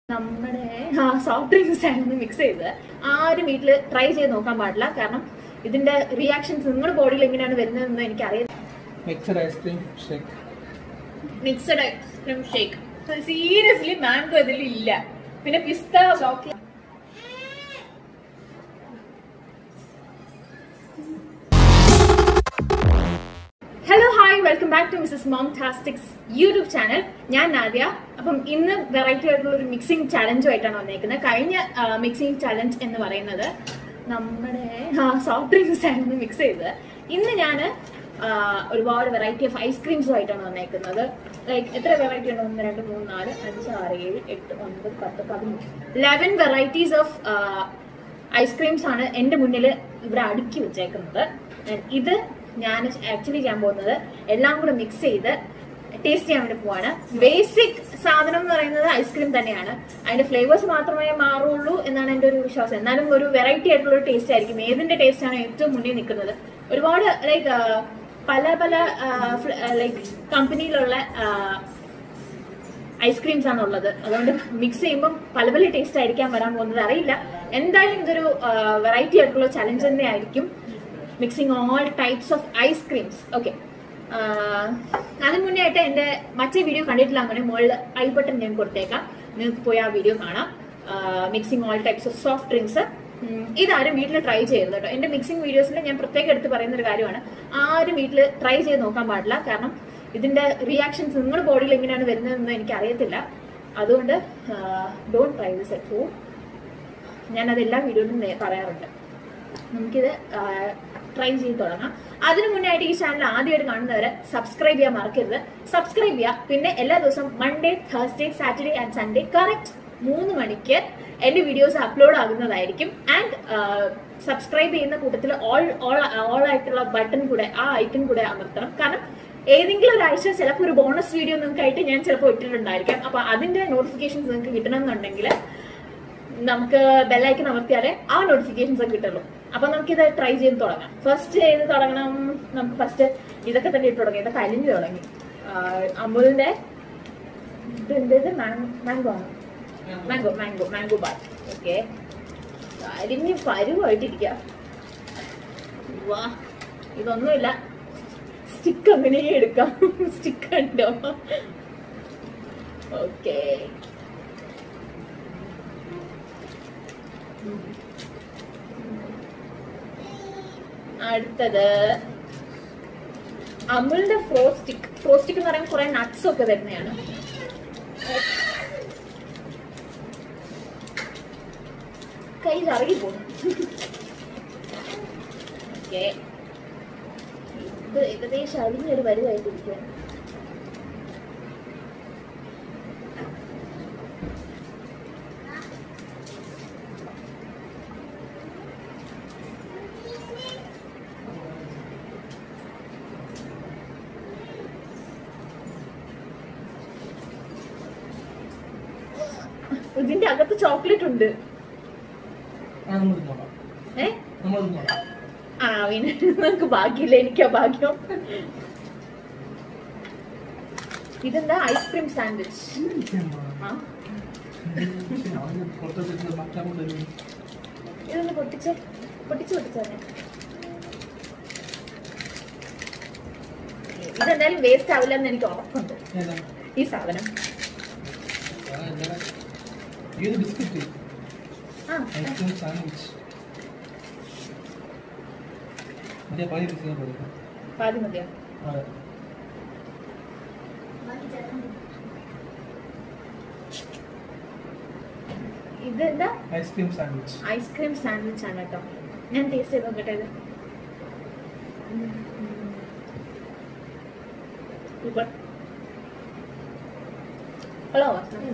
നമ്മുടെ soft drinks ആയിരുന്നു mix ചെയ്ത് ആരും വീട്ടിൽ ട്രൈ ചെയ്ത് നോക്കാൻ പാടില്ല കാരണം ഇതിന്റെ റിയാക്ഷൻസ് നിങ്ങളുടെ ബോഡിയിൽ എങ്ങനെയാണ് വരുന്നതെന്ന് എനിക്കറിയാം mixed ice cream shake mixed ice cream shake seriously mango ഇതിൽ ഇല്ല പിന്നെ പിസ്ത chocolate hello hi welcome back to Mrs mom tastics YouTube channel ഞാൻ നാദ്യ അപ്പം ഇന്ന് വെറൈറ്റി ആയിട്ടുള്ള ഒരു മിക്സിംഗ് ചലഞ്ചുമായിട്ടാണ് വന്നേക്കുന്നത് കഴിഞ്ഞ മിക്സിംഗ് ചലഞ്ച് എന്ന് പറയുന്നത് നമ്മുടെ സോഫ്റ്റ് ഡ്രിങ്ക്സ് ആയിരുന്നു മിക്സ് ചെയ്തത് ഇന്ന് ഞാൻ ഒരുപാട് വെറൈറ്റി ഓഫ് ഐസ്ക്രീംസുമായിട്ടാണ് വന്നേക്കുന്നത് ലൈക്ക് എത്ര വെറൈറ്റി ഉണ്ട് ഒന്ന് രണ്ട് മൂന്ന് നാല് അഞ്ച് ആറ് ഏഴ് എട്ട് ഒൻപത് പത്ത് പതിമൂന്ന് ലെവൻ വെറൈറ്റീസ് ഓഫ് ഐസ്ക്രീംസ് ആണ് എൻ്റെ മുന്നിൽ ഇവിടെ അടുക്കി വെച്ചേക്കുന്നത് And ഇത് ഞാൻ ആക്ച്വലി ചെയ്യാൻ പോകുന്നത് എല്ലാം കൂടെ മിക്സ് ചെയ്ത് ടേസ്റ്റ് ചെയ്യാൻ വേണ്ടി പോവാണ് ബേസിക് സാധനം എന്ന് പറയുന്നത് ഐസ്ക്രീം തന്നെയാണ് അതിന്റെ ഫ്ലേവേഴ്സ് മാത്രമേ മാറുള്ളൂ എന്നാണ് എൻ്റെ ഒരു വിശ്വാസം എന്നാലും ഒരു വെറൈറ്റി ആയിട്ടുള്ള ഒരു ടേസ്റ്റ് ആയിരിക്കും ഏതിന്റെ ടേസ്റ്റ് ആണ് ഏറ്റവും മുന്നിൽ നിൽക്കുന്നത് ഒരുപാട് ലൈക്ക് പല പല ലൈക്ക് കമ്പനിയിലുള്ള ഐസ്ക്രീംസ് ആണ് ഉള്ളത് അതുകൊണ്ട് മിക്സ് ചെയ്യുമ്പോൾ പല പല ടേസ്റ്റ് ആയിരിക്കാൻ വരാൻ പോകുന്നത് അറിയില്ല എന്തായാലും ഇതൊരു വെറൈറ്റി ആയിട്ടുള്ള ചലഞ്ച് തന്നെ ആയിരിക്കും mixing all types of ice creams okay അതിന് മുന്നേ ആയിട്ട് എന്റെ മറ്റേ വീഡിയോ കണ്ടിട്ടില്ല അങ്ങനെ മുകളിൽ ഐ ബട്ടൺ ഞാൻ കൊടുത്തേക്കാം നിങ്ങൾക്ക് പോയി ആ വീഡിയോ കാണാം mixing all types of soft drinks ഇതാരും വീട്ടിൽ ട്രൈ ചെയ്യരുത് കേട്ടോ എന്റെ മിക്സിംഗ് വീഡിയോസിൽ ഞാൻ പ്രത്യേകം എടുത്ത് പറയുന്ന ഒരു കാര്യമാണ് ആരും വീട്ടിൽ ട്രൈ ചെയ്ത് നോക്കാൻ പാടില്ല കാരണം ഇതിന്റെ റിയാക്ഷൻസ് നിങ്ങളുടെ ബോഡിയിൽ എങ്ങനെയാണ് വരുന്നതെന്ന് എനിക്ക് അറിയത്തില്ല അതുകൊണ്ട് don't try this at home ഞാനത് എല്ലാ വീഡിയോയിലും നേ- പറയാറുണ്ട് നമുക്കിത് ട്രൈ ചെയ്ത് തുടങ്ങാം അതിനു മുന്നേ ആയിട്ട് ഈ ചാനൽ ആദ്യമായിട്ട് കാണുന്നവരെ സബ്സ്ക്രൈബ് ചെയ്യാൻ മറക്കരുത് സബ്സ്ക്രൈബ് ചെയ്യുക പിന്നെ എല്ലാ ദിവസവും Monday Thursday Saturday and Sunday correct മൂന്ന് മണിക്ക് എന്റെ വീഡിയോസ് അപ്ലോഡ് ആകുന്നതായിരിക്കും ആൻഡ് സബ്സ്ക്രൈബ് ചെയ്യുന്ന കൂട്ടത്തിൽ ഓൾ ഓൾ ഓൾ ആയിട്ടുള്ള ബട്ടൺ കൂടെ ആ ഐക്കൺ കൂടെ അമർത്തണം കാരണം ഏതെങ്കിലും ഒരാഴ്ച ചിലപ്പോൾ ഒരു ബോണസ് വീഡിയോ നിങ്ങൾക്കായിട്ട് ഞാൻ ചിലപ്പോൾ ഇട്ടിട്ടുണ്ടായിരിക്കാം അപ്പൊ അതിന്റെ നോട്ടിഫിക്കേഷൻസ് നിങ്ങൾക്ക് കിട്ടണമെന്നുണ്ടെങ്കിൽ നമുക്ക് ബെല്ലൈക്കൻ അമർത്തിയാലേ ആ നോട്ടിഫിക്കേഷൻസ് ഒക്കെ കിട്ടുള്ളൂ അപ്പൊ നമുക്കിത് ട്രൈ ചെയ്ത് തുടങ്ങാം ഫസ്റ്റ് ചെയ്ത് തുടങ്ങണം നമുക്ക് ഫസ്റ്റ് ഇതൊക്കെ തന്നെ ഇട്ട് തുടങ്ങി ഇതൊക്കെ അലിഞ്ഞു തുടങ്ങി ആഹ് അമുലിന്റെ ഇത് മാംഗോ ആണ് mango mango mango bar okay അരിഞ്ഞ് പരുവായിട്ടിരിക്ക വാ ഇതൊന്നുമില്ല സ്റ്റിക്ക് അങ്ങനെ എടുക്കാം സ്റ്റിക്ക് ഉണ്ടോ ഓക്കെ അടുത്തത് അമുലിന്റെ ഫ്രോസ്റ്റിക് ഫ്രോസ്റ്റിക് എന്ന് പറയുമ്പോൾ കുറെ നട്ട്സ് ഒക്കെ വരുന്നതാണ് കൈ ഇറങ്ങി പോകുന്നു ഓക്കെ ഇത് ഏകദേശം അരിഞ്ഞൊരു വരുവായിട്ടിരിക്കുക ഇതിന്റെ അകത്ത് ചോക്ലേറ്റ് ഉണ്ട് ആ നമ്മൾ തിന്നോളാം ഏ നമ്മൾ തിന്നോളാം ആ പിന്നെ നമുക്ക് ഭാഗ്യമില്ല എനിക്കാ ഭാഗ്യം ഇതെന്താ ഐസ്ക്രീം സാൻഡ്വിച്ച് ആ പുറത്തോട്ട് മാറ്റാൻ കൊണ്ടുവരും ഇതൊന്ന് പൊട്ടിച്ച് പൊട്ടിച്ച് പൊട്ടിച്ച് തന്നെ ഇതെന്തായാലും വേസ്റ്റ് ആവില്ല എന്ന് എനിക്ക് ഉറപ്പുണ്ട് ഏതാ ഈ സാധനം ആ, എന്താ? ഏത് ബിസ്ക്കറ്റ് ആ ഐസ്ക്രീം സാൻഡ്വിച്ച് മറ്റേ പഴയ ബിസ്ക്കറ്റ് കൊടുക്കാം പാതി മതിയോ അതെ ഇതെന്താ ഐസ്ക്രീം സാൻഡ്വിച്ച് ഐസ്ക്രീം സാൻഡ്വിച്ച് ആണ് കേട്ടോ ഞാൻ ടേസ്റ്റ് ചെയ്ത് നോക്കട്ടെ ഇത് സൂപ്പർ ഹലോ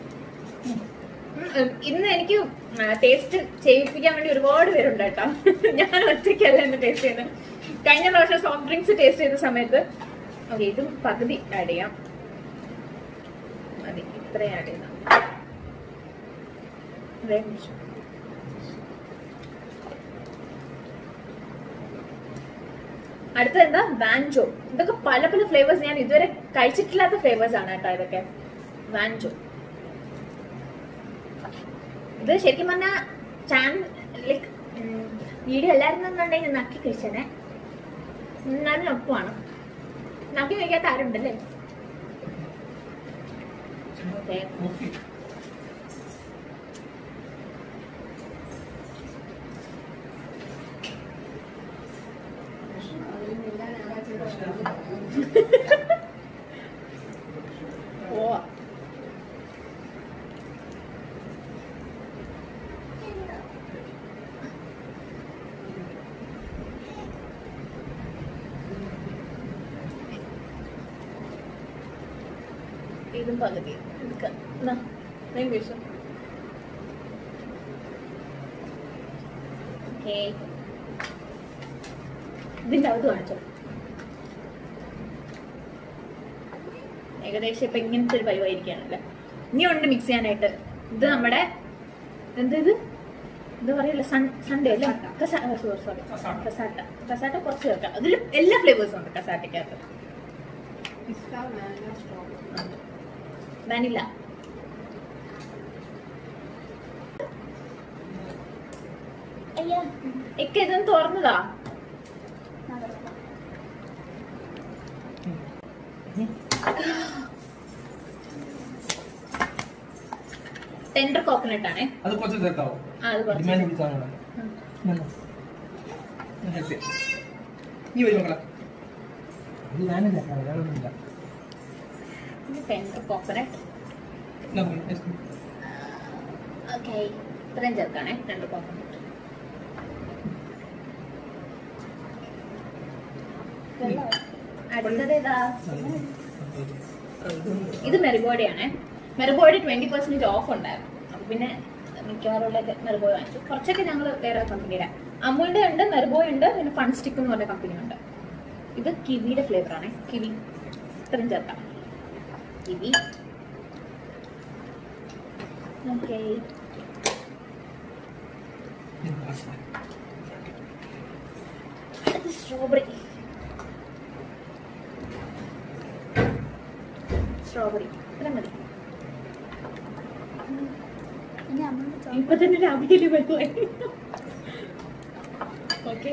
ഇന്ന് എനിക്ക് ടേസ്റ്റ് ചെയ്യിപ്പിക്കാൻ വേണ്ടി ഒരുപാട് പേരുണ്ട് കേട്ടോ ഞാൻ ഒറ്റയ്ക്കല്ല ഇന്ന് ടേസ്റ്റ് ചെയ്യുന്നത് കഴിഞ്ഞ പ്രാവശ്യം സോഫ്റ്റ് ഡ്രിങ്ക്സ് ടേസ്റ്റ് ചെയ്ത സമയത്ത് ഓക്കെ ഇതും പകുതി ആഡ് ചെയ്യാം മതി ഇത്രയും ആഡ് ചെയ്താൽ വേഗം കുടിച്ചോ. അടുത്തത് എന്താ വാൻജോ ഇതൊക്കെ പല പല ഫ്ലേവേഴ്സ് ഞാൻ ഇതുവരെ കഴിച്ചിട്ടില്ലാത്ത ഫ്ലേവേഴ്സ് ആണ് കേട്ടോ ഇതൊക്കെ വാൻജോ ഇത് ശരിക്കും പറഞ്ഞാൽ ചാൻ ലൈക്ക് വീഡിയോ എല്ലായിരുന്നുണ്ടെങ്കിൽ നക്കി കഴിച്ചേനെ അതിനൊപ്പമാണ് നക്കി കഴിക്കാത്ത ആരുണ്ടല്ലേ ഓക്കെ കോഫി പോവാ ഇതും പകുതി എടുക്കാം എന്നാ, നീ വീശോ. Okay. ഇതിന്റെ അകത്ത് കാണിച്ചോ ഏകദേശം ഇപ്പൊ ഇങ്ങനത്തെ ഒരു പരിപാടിയിരിക്കുകയാണല്ലേ ഇനി ഉണ്ട് മിക്സ് ചെയ്യാനായിട്ട് ഇത് നമ്മുടെ എന്ത് ഇത് എന്താ പറയല്ല സൺ സൺഡേ അല്ലേ sorry sorry cassata. Cassata cassata കുറച്ച് ചേർക്കാം അതിൽ എല്ലാ ഫ്ലേവേഴ്സും ഉണ്ട് കസാട്ടയ്ക്കകത്ത് വാനില അയ്യാ ഇക്ക ഇതൊന്ന് തുറന്നതാ ടെൻഡർ കോക്കനട്ട് ആണേ അത് കുറച്ച് ചേർക്കാവോ ആ അത് കുറച്ച് ഡിമാൻഡ് പിടിച്ചാണ് ഉം. നീ വരും മക്കളെ ഇത് ഞാനും ചേർക്കാം വേറൊന്നുമില്ല ടെൻഡർ കോക്കനട്ട് എന്നാ പോയി, ice cream. ഓക്കെ ഇത്രയും ചേർക്കാണേ ടെൻഡർ കോക്കനട്ട് അടുത്തത് ഏതാ ഇത് മെറിബോഡിയാണേ മെറിബോഡി ട്വന്റി പെർസെന്റേജ് ഓഫ് ഉണ്ടായിരുന്നു അപ്പൊ പിന്നെ മിക്കവാറുള്ള മെറിബോയ് വാങ്ങിച്ചു കുറച്ചൊക്കെ ഞങ്ങൾ വേറെ കമ്പനിയുടെ അമൂലിന്റെ ഉണ്ട് മെറിബോയ് ഉണ്ട് പിന്നെ ഫൺ സ്റ്റിക്ക് എന്ന് പറഞ്ഞ കമ്പനി ഉണ്ട് ഇത് കിവിയുടെ ഫ്ലേവർ ആണ് കിവി ഇത്രയും ചേർക്കാം കിവി ഓക്കെ ഇത് സ്ട്രോബെറി സ്ട്രോബെറി ഇത്ര മതി ഇപ്പൊ തന്നെ രാവിലെ വരുവായി ഓക്കെ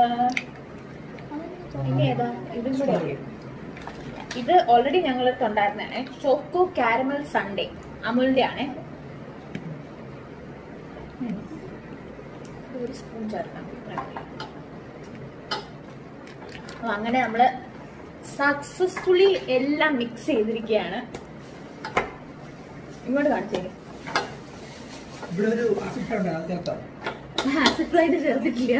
ഇനി ഏതാ ഇതും കൂടെ ഇത് ഓൾറെഡി ഞങ്ങൾ ഉണ്ടായിരുന്നതാണ് ചോക്കോ കാരമൽ സൺഡേ അമുലിന്റെ ആണ് ഒരു സ്പൂൺ ചേർക്കാം അപ്പൊ അങ്ങനെ നമ്മള് സക്സസ്ഫുള്ളി എല്ലാം മിക്സ് ചെയ്തിരിക്കുകയാണ് ഇങ്ങോട്ട് കാണിച്ചേ ഇവിടെ ഒരു അസിസ്റ്റ് ഉണ്ട് അത് ചേർക്കാം ആസിഡ് ചേർത്തിട്ടില്ല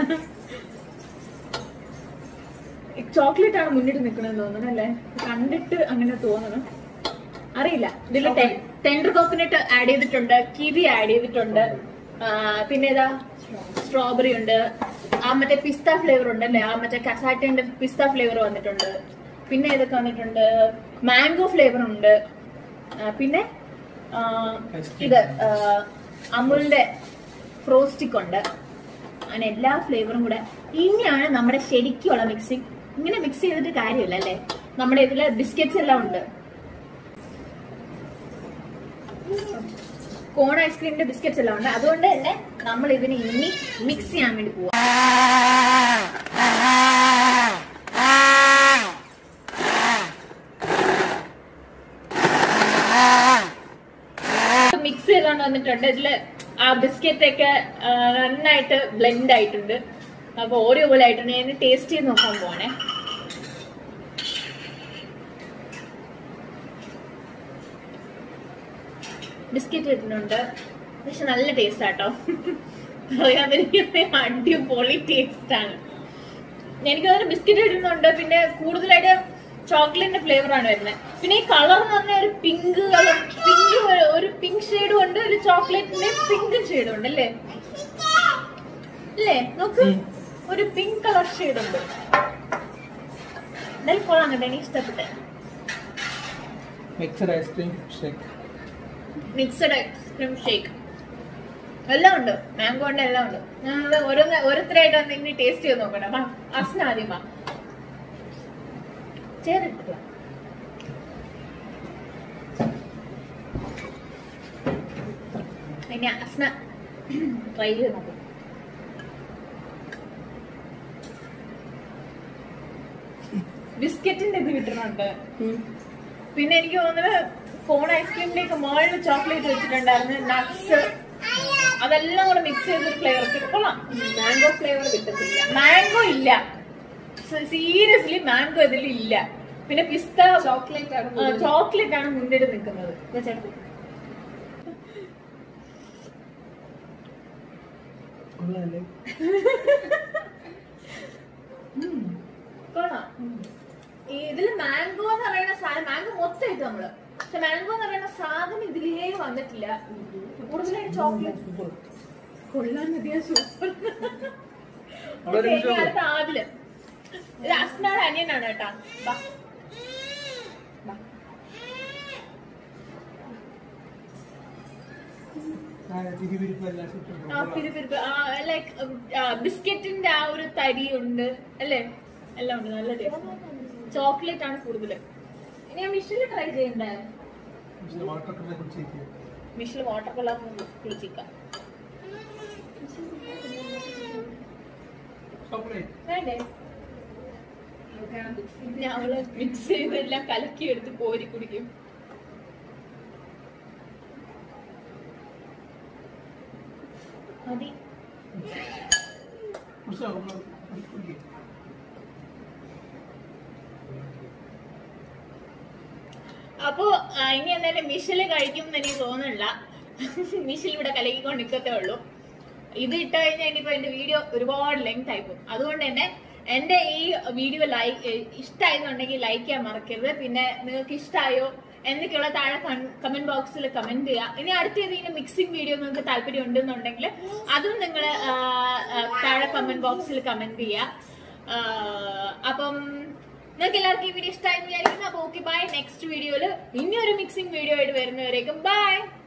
ചോക്ലേറ്റ് ആണ് മുന്നിട്ട് നിൽക്കണമെന്ന് തോന്നുന്നു അല്ലേ കണ്ടിട്ട് അങ്ങനെ തോന്നുന്നു അറിയില്ല ഇതിൽ Chocolate. ടെൻഡർ കോക്കനട്ട് ആഡ് ചെയ്തിട്ടുണ്ട് കിവി ആഡ് ചെയ്തിട്ടുണ്ട് ആ, പിന്നെ ഏതാ സ്ട്രോബെറി ഉണ്ട് ആ മറ്റേ പിസ്ത ഫ്ലേവർ ഉണ്ട് അല്ലേ ആ മറ്റേ കസാറ്റന്റെ പിസ്ത ഫ്ലേവർ വന്നിട്ടുണ്ട് പിന്നെ ഏതൊക്കെ വന്നിട്ടുണ്ട് മാംഗോ ഫ്ലേവർ ഉണ്ട് ആ, പിന്നെ ആ, Ice cream. ഇത് ആ, അമുലിന്റെ ഫ്രോസ്റ്റിക് ഉണ്ട് അങ്ങനെ എല്ലാ ഫ്ലേവറും കൂടെ ഇനിയാണ് നമ്മുടെ ശരിക്കുള്ള മിക്സിങ് ഇങ്ങനെ മിക്സ് ചെയ്തിട്ട് കാര്യമില്ല അല്ലേ നമ്മുടെ ഇതില് ബിസ്ക്കറ്റ്സ് എല്ലാം ഉണ്ട് കോൺ ഐസ്ക്രീമിന്റെ ബിസ്ക്കറ്റ്സ് എല്ലാം ഉണ്ട് അതുകൊണ്ട് തന്നെ നമ്മൾ ഇതിന് ഇനി മിക്സ് ചെയ്യാൻ വേണ്ടി പോവാം മിക്സ് ചെയ്തോണ്ട് വന്നിട്ടുണ്ട് ഇതില് ആ ബിസ്ക്കറ്റ് ഒക്കെ ആ, നന്നായിട്ട് ബ്ലെൻഡ് ആയിട്ടുണ്ട് അപ്പൊ ഓരോ പോലെ ആയിട്ടുണ്ട് ഞാൻ ടേസ്റ്റ് ചെയ്ത് നോക്കാൻ പോവാണേ ബിസ്ക്കറ്റ് ഇട്ടിട്ടുണ്ട് പക്ഷെ നല്ല ടേസ്റ്റ് ആട്ടോ പറയാതിരിക്കുന്ന അടിപൊളി ടേസ്റ്റ് ആണ് എനിക്ക് തോന്നുന്നു ബിസ്ക്കറ്റ് ഇടുന്നുണ്ട് പിന്നെ കൂടുതലായിട്ട് ചോക്ലേറ്റിന്റെ ഫ്ലേവർ ആണ് വരുന്നത് പിന്നെ ഈ കളർ എന്ന് പറഞ്ഞാൽ ഒരു പിങ്ക് കളർ പിങ്ക് ഒരു പിങ്ക് ഷെയ്ഡും ഉണ്ട് ഒരു ചോക്ലേറ്റിന്റെ പിങ്ക് ഷെയ്ഡും ഉണ്ട് അല്ലേ അല്ലേ നോക്ക് ഉം. ഒരു പിങ്ക് കളർ ഷെയ്ഡ് ഉണ്ട് എന്തായാലും കൊള്ളാം കേട്ടോ എനിക്ക് ഇഷ്ടപ്പെട്ടെ mixed ice cream shake mixed ice cream shake എല്ലാം ഉണ്ട് മാംഗോ ഉണ്ട് എല്ലാം ഉണ്ട് ഞങ്ങൾ ഓരോന്ന് ഓരോരുത്തരായിട്ട് ഒന്ന് ടേസ്റ്റ് ചെയ്ത് നോക്കണം വാ, അസ്ന ആദ്യം വാ ചേർത്തില്ല ഇനി അസ്ന ട്രൈ ചെയ്ത് നോക്കാം ബിസ്ക്കറ്റിന്റെ ഇത് കിട്ടുന്നുണ്ട് പിന്നെ എനിക്ക് തോന്നുന്നത് കോൺ ഐസ്ക്രീമിന്റെ ഒക്കെ മുകളിൽ ചോക്ലേറ്റ് വെച്ചിട്ടുണ്ടായിരുന്നു നട്ട്സ് അതെല്ലാം കൂടെ മിക്സ് ചെയ്തൊരു ഫ്ലേവർ കൊള്ളാം മാംഗോ ഫ്ലേവർ കിട്ടത്തില്ല മാംഗോ ഇല്ല സീരിയസ്ലി മാംഗോ ഇതിൽ ഇല്ല പിന്നെ പിസ്ത ചോക്ലേറ്റ് ആണ് കൂടുതൽ. ചോക്ലേറ്റ് ആണ് മുന്നിട്ട് നിൽക്കുന്നത് ദേ ചേട്ടൻ. കൊള്ളാല്ലേ ഉം. കൊള്ളാം ഈ ഇതില് മാംഗോ എന്ന് പറയുന്ന സാധനം മാംഗോ മൊത്തം ഇട്ട് നമ്മള് പക്ഷെ മാംഗോ എന്ന് പറയുന്ന സാധനം ഇതിലേ വന്നിട്ടില്ല കൂടുതലായിട്ട് ചോക്ലേറ്റ് സൂപ്പർ കൊള്ളാൻ മതിയാ സൂപ്പർ അവിടെ ഒരു നിമിഷം അടുത്ത ആദില് ഇത് അസ്നാട് അനിയനാണ് കേട്ടാ ബാ. ബാ. തിരുവിരിപ്പെല്ലാം ആ, പിരിപിരിപ്പ്. ആ, like, ഉം, ആ, ബിസ്ക്കറ്റിന്റെ ആ ഒരു തരി ഉണ്ട് അല്ലേ എല്ലാം ഉണ്ട് നല്ല ടേസ്റ്റ് ചോക്ലേറ്റ് ആണ് കൂടുതൽ ഇനി ഞാൻ മിഷനിൽ ട്രൈ ചെയ്യണ്ടേ വാട്ടർ കളറെ കുറിച്ച് മിഷനിൽ വാട്ടർ കളർ കുളിച്ചിക്കാം ചോക്ലേറ്റ് വേണ്ടേ ഞാൻ അവള് മിക്സ് ചെയ്തെല്ലാം കലക്കി എടുത്ത് കോരി കുടിക്കും മതി കുടിച്ചോ നമ്മള് കുടിക്കും അപ്പോ ആ, ഇനി എന്തായാലും മിഷല് കഴിക്കും എന്ന് എനിക്ക് തോന്നുന്നില്ല മിഷൽ ഇവിടെ കലക്കിക്കൊണ്ട് നിൽക്കത്തേ ഉള്ളൂ ഇത് ഇട്ട് കഴിഞ്ഞാൽ ഇനിയിപ്പോ എന്റെ വീഡിയോ ഒരുപാട് ലെങ്ത് ആയി പോകും അതുകൊണ്ട് തന്നെ എന്റെ ഈ വീഡിയോ ലൈക്ക് ഇഷ്ടമായെന്നുണ്ടെങ്കിൽ ലൈക്ക് ചെയ്യാൻ മറക്കരുത് പിന്നെ നിങ്ങൾക്ക് ഇഷ്ടമായോ എന്നൊക്കെയുള്ള താഴെ കമന്റ് ബോക്സിൽ കമന്റ് ചെയ്യുക ഇനി അടുത്ത ഏതെങ്കിലും മിക്സിംഗ് വീഡിയോ നിങ്ങൾക്ക് താല്പര്യം ഉണ്ടെന്നുണ്ടെങ്കിൽ അതും നിങ്ങൾ താഴെ കമന്റ് ബോക്സിൽ കമന്റ് ചെയ്യുക ആ, അപ്പം നിങ്ങൾക്ക് എല്ലാവർക്കും ഈ വീഡിയോ ഇഷ്ടമായി വിചാരിക്കുന്നു അപ്പൊ ഓക്കെ ബൈ നെക്സ്റ്റ് വീഡിയോയിൽ ഇനി ഒരു മിക്സിംഗ് വീഡിയോ ആയിട്ട് വരുന്നവരേക്കും ബൈ